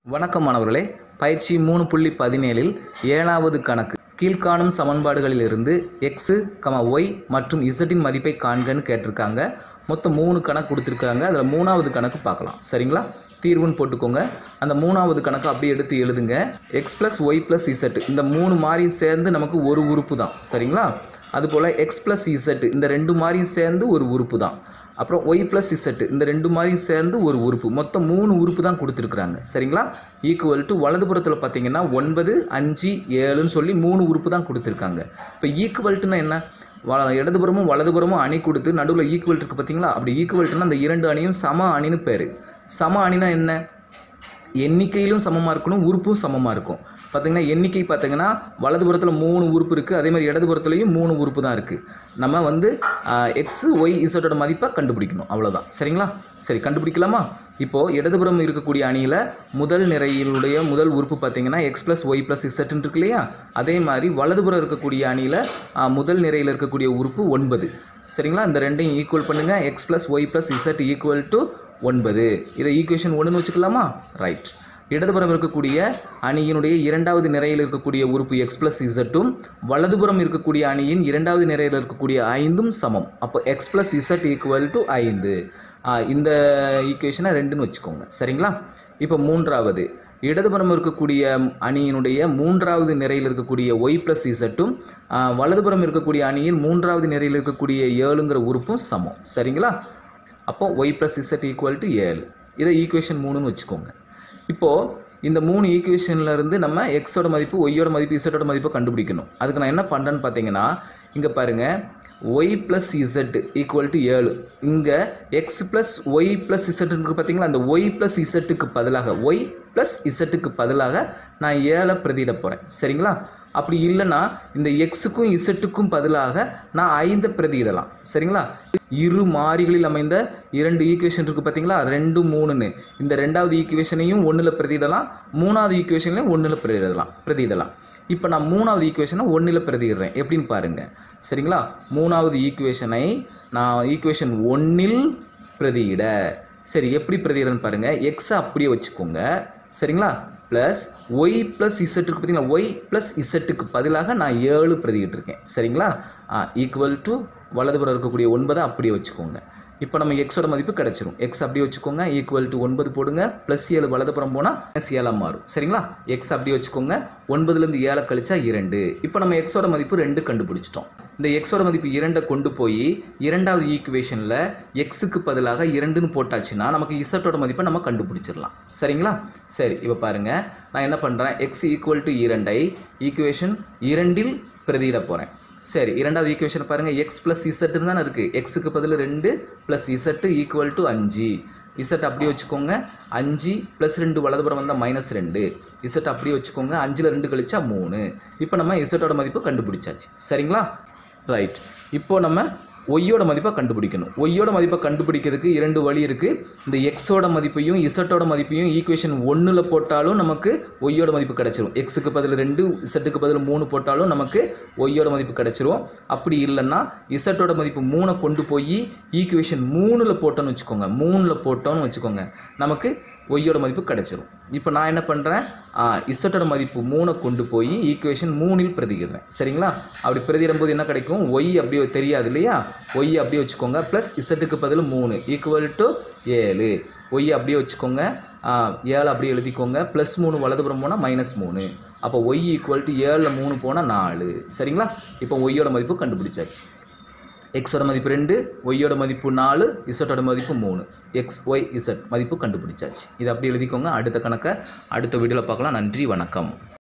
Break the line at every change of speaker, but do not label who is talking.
வணக்கம் மாணவர்களே பயிற்சி மூணு புள்ளி பதினேழில் ஏழாவது கணக்கு கீழ்காணும் சமன்பாடுகளிலிருந்து எக்ஸு கமா ஒய் மற்றும் இசட்டின் மதிப்பை காண்கன்னு கேட்டிருக்காங்க மொத்தம் மூணு கணக்கு கொடுத்துருக்காங்க அதில் மூணாவது கணக்கு பார்க்கலாம் சரிங்களா தீர்வுன்னு போட்டுக்கோங்க அந்த மூணாவது கணக்கு அப்படியே எடுத்து எழுதுங்க X plus Y plus Z இந்த மூணு மாறியும் சேர்ந்து நமக்கு ஒரு உறுப்பு தான் சரிங்களா அதுபோல் எக்ஸ் ப்ளஸ் இசட் இந்த ரெண்டு மாறியும் சேர்ந்து ஒரு உறுப்பு தான் அப்புறம் ஒய் ப்ளஸ் இசட் இந்த ரெண்டு மாறியும் சேர்ந்து ஒரு உறுப்பு மொத்தம் மூணு உறுப்பு தான் கொடுத்துருக்குறாங்க சரிங்களா ஈக்குவல் டு வலதுபுறத்தில் பார்த்தீங்கன்னா ஒன்பது அஞ்சு ஏழுன்னு சொல்லி மூணு உறுப்பு தான் கொடுத்துருக்காங்க இப்போ ஈக்குவல்ட்டுனா என்ன வ இடதுபுறமும் வலதுபுறமும் அணி கொடுத்து நடுவில் ஈக்குவல் இருக்குது பார்த்தீங்களா அப்படி ஈக்குவல்ட்டுனா அந்த இரண்டு அணியும் சம அணின்னு பேர் சம அணினா என்ன எண்ணிக்கையிலும் சமமாக இருக்கணும் உறுப்பும் சமமாக இருக்கும் பார்த்தீங்கன்னா எண்ணிக்கை பார்த்தீங்கன்னா வலதுபுறத்தில் மூணு உறுப்பு இருக்குது அதே மாதிரி இடதுபுறத்துலையும் மூணு உறுப்பு தான் இருக்குது நம்ம வந்து எக்ஸ் ஒய் இசட்டோட மதிப்பை கண்டுபிடிக்கணும் அவ்வளோதான் சரிங்களா சரி கண்டுபிடிக்கலாமா இப்போது இடதுபுறம் இருக்கக்கூடிய அணியில் முதல் நிறையிலுடைய முதல் உறுப்பு பார்த்தீங்கன்னா எக்ஸ் ப்ளஸ் ஒய் ப்ளஸ் இசட்னு இருக்கு இல்லையா அதே மாதிரி வலதுபுறம் இருக்கக்கூடிய அணியில் முதல் நிறையில் இருக்கக்கூடிய உறுப்பு ஒன்பது சரிங்களா இந்த ரெண்டையும் ஈக்குவல் பண்ணுங்கள் X plus Y plus Z equal to ஒன்பது இதை ஈக்குவேஷன் ஒன்றுன்னு வச்சுக்கலாமா ரைட் இடதுபுறம் இருக்கக்கூடிய அணியினுடைய இரண்டாவது நிறையில் இருக்கக்கூடிய உறுப்பு எக்ஸ் ப்ளஸ் இசட்டும் வலதுபுறம் இருக்கக்கூடிய அணியின் இரண்டாவது நிறையில் இருக்கக்கூடிய ஐந்தும் சமம் அப்போ X plus Z equal to ஐந்து ஆ, இந்த ஈக்குவேஷனை ரெண்டுன்னு வச்சுக்கோங்க சரிங்களா இப்போ மூன்றாவது இடதுபுறம் இருக்கக்கூடிய அணியினுடைய மூன்றாவது நிறையில் இருக்கக்கூடிய ஒய் ப்ளஸ் இசட்டும் வலதுபுறம் இருக்கக்கூடிய அணியின் மூன்றாவது நிறையில் இருக்கக்கூடிய ஏழுங்கிற உறுப்பும் சமம் சரிங்களா அப்போ Y plus Z equal to ஏழு இதை ஈக்குவேஷன் மூணுன்னு வச்சுக்கோங்க இப்போது இந்த மூணு ஈக்குவேஷன்ல இருந்து நம்ம எக்ஸோட மதிப்பு ஒய்யோட மதிப்பு இசட்டோட மதிப்பை கண்டுபிடிக்கணும் அதுக்கு நான் என்ன பண்ணுறேன்னு பார்த்தீங்கன்னா இங்கே பாருங்கள் Y plus Z equal to ஏழு இங்கே X plus Y plus Z இருக்கு பார்த்தீங்களா அந்த ஒய் ப்ளஸ் இசட்டுக்கு பதிலாக ஒய் ப்ளஸ் இசட்டுக்கு பதிலாக நான் ஏழை பிரதியிட போகிறேன் சரிங்களா அப்படி இல்லைன்னா இந்த எக்ஸுக்கும் இசட்டுக்கும் பதிலாக நான் ஐந்தை பிரதியிடலாம் சரிங்களா இரு மாறிகளில் அமைந்த இரண்டு ஈக்குவேஷன் இருக்குது பார்த்தீங்களா ரெண்டு மூணுன்னு இந்த ரெண்டாவது ஈக்குவேஷனையும் ஒன்றில் பிரதியிடலாம் மூணாவது ஈக்குவேஷன்லையும் ஒன்றில் பிரதியிடலாம் பிரதியிடலாம் இப்போ நான் மூணாவது ஈக்குவேஷனை ஒன்றில் பிரதியிடுறேன் எப்படின்னு பாருங்கள் சரிங்களா மூணாவது ஈக்குவேஷனை நான் ஈக்குவேஷன் ஒன்றில் பிரதியிட சரி எப்படி பிரதியிடன்னு பாருங்கள் எக்ஸை அப்படியே வச்சுக்கோங்க சரிங்களா ப்ளஸ் ஒய் ப்ளஸ் இசட்டுக்கு பார்த்தீங்களா ஒய் ப்ளஸ் இசட்டுக்கு பதிலாக நான் ஏழு பிரதியிட்டிருக்கேன் சரிங்களா ஈக்குவல் டு வலதுபுறம் இருக்கக்கூடிய ஒன்பதை அப்படியே வச்சுக்கோங்க இப்போ நம்ம எக்ஸோட மதிப்பு கிடச்சிரும் எக்ஸ் அப்படியே வச்சுக்கோங்க ஈக்குவல் டு ஒன்பது போடுங்க ப்ளஸ் ஏழு வலதுபுறம் போனால் ப்ளஸ் ஏழாக மாறும் சரிங்களா எக்ஸ் அப்படியே வச்சுக்கோங்க ஒன்பதுலேருந்து ஏழை கழிச்சா இரண்டு இப்போ நம்ம எக்ஸோட மதிப்பு ரெண்டு கண்டுபிடிச்சிட்டோம் இந்த எக்ஸோட மதிப்பு இரண்டை கொண்டு போய் இரண்டாவது ஈக்குவேஷனில் எக்ஸுக்கு பதிலாக இரண்டுன்னு போட்டாச்சுன்னா நமக்கு இசட்டோட மதிப்பை நம்ம கண்டுபிடிச்சிடலாம் சரிங்களா சரி இப்போ பாருங்கள் நான் என்ன பண்ணுறேன் எக்ஸ் ஈக்குவல் டு இரண்டை ஈக்குவேஷன் இரண்டில் பிரதியிட போகிறேன் சரி இரண்டாவது ஈக்குவேஷன் பாருங்கள் எக்ஸ் ப்ளஸ் இசட்டுன்னு தானே இருக்குது எக்ஸுக்கு பதில் ரெண்டு ப்ளஸ் இசட்டு ஈக்குவல் டு அஞ்சு இசட் அப்படியே வச்சுக்கோங்க அஞ்சு ப்ளஸ் ரெண்டு வலதுபுறம் வந்தால் மைனஸ் ரெண்டு இசட் அப்படியே வச்சுக்கோங்க அஞ்சில் ரெண்டு கழிச்சா மூணு இப்போ நம்ம இசட்டோட மதிப்பு கண்டுபிடிச்சாச்சு சரிங்களா ரைட் இப்போ நம்ம ஒய்யோட மதிப்பை கண்டுபிடிக்கணும் ஒய்யோட மதிப்பை கண்டுபிடிக்கிறதுக்கு இரண்டு வழி இருக்குது இந்த எக்ஸோட மதிப்பையும் இசட்டோட மதிப்பையும் ஈக்குவேஷன் ஒன்றில் போட்டாலும் நமக்கு ஒய்யோட மதிப்பு கிடச்சிரும் எக்ஸுக்கு பதில் ரெண்டு இசட்டுக்கு பதில் மூணு போட்டாலும் நமக்கு ஒய்யோட மதிப்பு கிடச்சிரும் அப்படி இல்லைன்னா இசட்டோட மதிப்பு மூணை கொண்டு போய் ஈக்குவேஷன் மூணில் போட்டோன்னு வச்சுக்கோங்க மூணில் போட்டோன்னு வச்சுக்கோங்க நமக்கு ஒய்யோட மதிப்பு கிடச்சிரும் இப்போ நான் என்ன பண்ணுறேன் இசட்டோட மதிப்பு மூணை கொண்டு போய் ஈக்குவேஷன் மூணில் பிரதியிடுறேன் சரிங்களா அப்படி பிரதியிடும்போது என்ன கிடைக்கும் ஒய் அப்படியே தெரியாது இல்லையா ஒய் அப்படியே வச்சுக்கோங்க ப்ளஸ் இசட்டுக்கு பதில் மூணு ஈக்குவல் டு ஏழு ஒய் அப்படியே வச்சுக்கோங்க ஆ, ஏழு அப்படியே எழுதிக்கோங்க ப்ளஸ் மூணு வலதுபுறம் போனால் மைனஸ் மூணு அப்போ ஒய் ஈக்குவல் டு ஏழில் மூணு போனால் நாலு சரிங்களா இப்போ ஒய்யோட மதிப்பு கண்டுபிடிச்சாச்சு எக்ஸோட மதிப்பு ரெண்டு ஒய்யோட மதிப்பு நாலு இசட்டோட மதிப்பு மூணு எக்ஸ் ஒய் இசட் மதிப்பு கண்டுபிடிச்சாச்சு இதை அப்படி எழுதிக்கோங்க அடுத்த கணக்கை அடுத்த வீடியோவில் பார்க்கலாம் நன்றி வணக்கம்